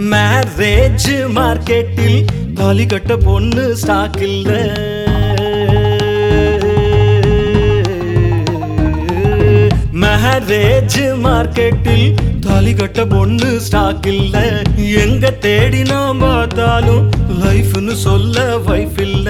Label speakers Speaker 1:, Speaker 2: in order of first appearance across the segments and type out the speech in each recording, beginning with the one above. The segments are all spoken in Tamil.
Speaker 1: மேரேஜ் மார்க்கெட்டில் தாலி கட்ட பொண்ணு ஸ்டாக் இல்ல மேரேஜ் மார்க்கெட்டில் தாலி கட்ட பொண்ணு ஸ்டாக் இல்ல எங்க தேடி நாம் பார்த்தாலும் லைஃப்னு சொல்ல வைஃப் இல்ல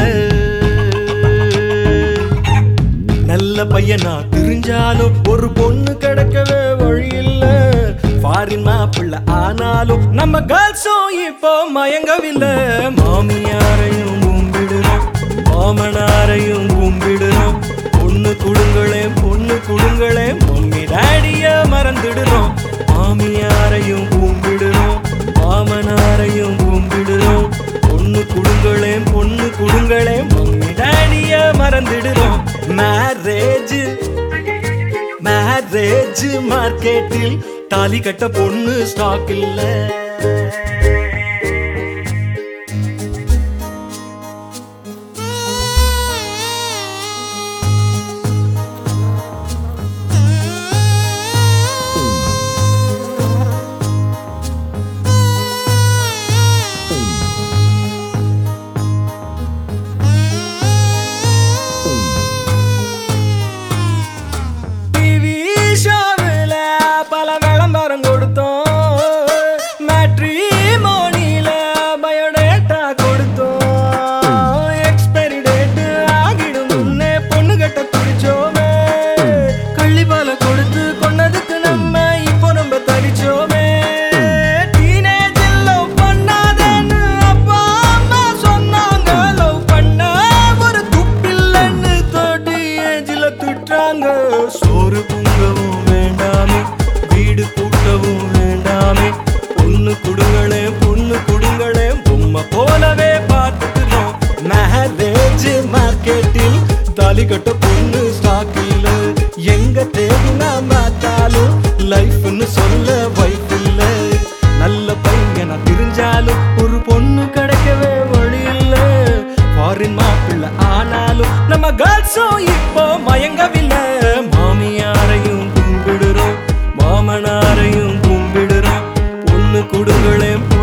Speaker 1: நல்ல பையனா தெரிஞ்சாலும் ஒரு பொண்ணு கிடைக்கவே வழி இல்ல ஃபாரின் மாப்பிள்ள ஆனாலும் நம்ம கேர்ள்ஸும் இப்போ மயங்கவில்லை மாமியாரையும் கும்பிடுறோம் மாமனாரையும் கும்பிடுறோம் பொண்ணு குடுங்களே பொண்ணு குடுங்களே மம்மி டாடிய மறந்துடுறோம் மாமியாரையும் கும்பிடுறோம் மாமனாரையும் கும்பிடுறோம் பொண்ணு குடுங்களே பொண்ணு குடுங்களே மம்மி டாடிய மறந்துடுறோம் மேரேஜ் மேரேஜ் மார்க்கெட்டில் தாலி கட்ட பொண்ணு ஸ்டாக் இல்ல டிவி ஷோவில் பல விளம்பரம் கொடுத்தோம் மேட்ரிமோனியில பயோடேட்டா கொடுத்தோம் எக்ஸ்பைரி டேட் ஆகிடும் முன்னே பொண்ணு கட்ட துடிச்சோமே கள்ளிப்பால கொடுத்து கொன்னதுக்கு நம்ம இப்போ நம்ம தரிச்சோமே டீனேஜில் லவ் பண்ணாதேன்னு அப்பா அம்மா சொன்னாங்க லவ் பண்ண ஒரு துப்பில்லைன்னு தேர்ட்டி ஏஜில் திட்டுறாங்க சோறு பொங்கவும் வேண்டாமே வீடு கூட்டவும் வேண்டாமே பொண்ணு குடுங்களே பொண்ணு குடுங்களே பொம்மை போலவே பார்த்துக்கிறோம் மேரேஜ் மார்க்கெட்டில் தாலி கட்ட பொண்ணு ஸ்டாக்கில் எங்க தேடினா பார்த்தாலும் லைஃப்னு சொல்ல வைஃப் இல்ல நல்ல பையனா தெரிஞ்சாலும் ஒரு பொண்ணு கிடைக்கவே வழி இல்ல ஃபாரின் மாப்பிள்ள ஆனாலும் நம்ம கேர்ள்ஸும் இப்போ மயங்கவில்லை மாமியாரையும் கும்பிடுறோம் மாமனாரையும் கும்பிடுறோம் பொண்ணு குடுங்களே